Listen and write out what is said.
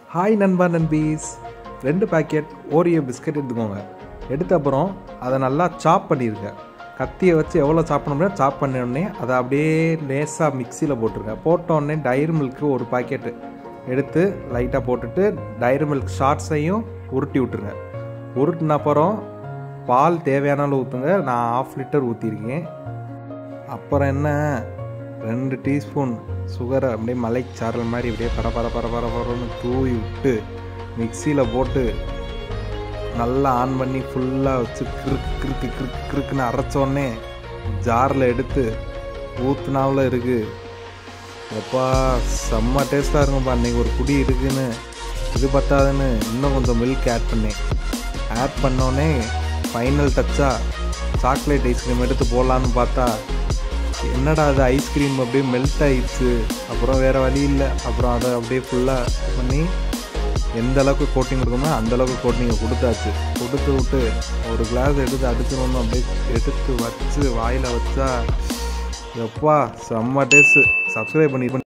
hi நண்பா நண்பீஸ் ரெண்டு packet Oreo biscuit எடுத்துக்கோங்க எடுத்த அப்புறம் அதை நல்லா சாப் பண்ணிடுங்க கத்தியை வச்சு எவ்வளோ சாப் பண்ண முடியும் சாப் பண்ண உடனே அதை அப்படியே லேசாக மிக்சியில் போட்டுருங்க போட்ட உடனே டைரி மில்க்கு ஒரு பாக்கெட்டு எடுத்து லைட்டாக போட்டுட்டு டைரி மில்க் ஷார்ட்ஸையும் உருட்டி விட்டுருங்க உருட்டின அப்புறம் பால் தேவையான அளவு ஊற்றுங்க நான் ஆஃப் லிட்டர் ஊற்றிருக்கேன் அப்புறம் என்ன ரெண்டு டீஸ்பூன் சுகரை அப்படியே மலைச்சாரல் மாதிரி அப்படியே பர பர பர பர பரன்னு தூவி விட்டு மிக்சியில் போட்டு நல்லா ஆன் பண்ணி ஃபுல்லாக வச்சு கிறுக்கு கிறுக்கு கிறுக்கு கிறுக்குன்னு அரைச்சோடனே ஜாரில் எடுத்து ஊற்றுனாவில் இருக்குது எப்பா செம்ம டேஸ்ட்டாக இருக்கும்ப்பா அன்றைக்கி ஒரு குடி இருக்குன்னு இது பத்தாதுன்னு இன்னும் கொஞ்சம் மில்க் ஆட் பண்ணேன் ஆட் பண்ணோடனே ஃபைனல் டச்சாக சாக்லேட் ஐஸ்கிரீம் எடுத்து போடலான்னு பார்த்தா என்னடா அது ஐஸ்கிரீம் அப்படியே மெல்ட் ஆயிடுச்சு அப்புறம் வேறு வழி இல்லை அப்புறம் அதை அப்படியே ஃபுல்லாக பண்ணி எந்த அளவுக்கு கோட்டிங் கொடுக்கணுமோ அந்த அளவுக்கு கோட்டிங்கை கொடுத்தாச்சு கொடுத்து விட்டு ஒரு கிளாஸ் எடுத்து அடிச்சிடணும் அப்படியே எடுத்து வச்சு வாயில் வச்சா எப்பா செம்ம டேஸ்ட்டு சப்ஸ்கிரைப் பண்ணி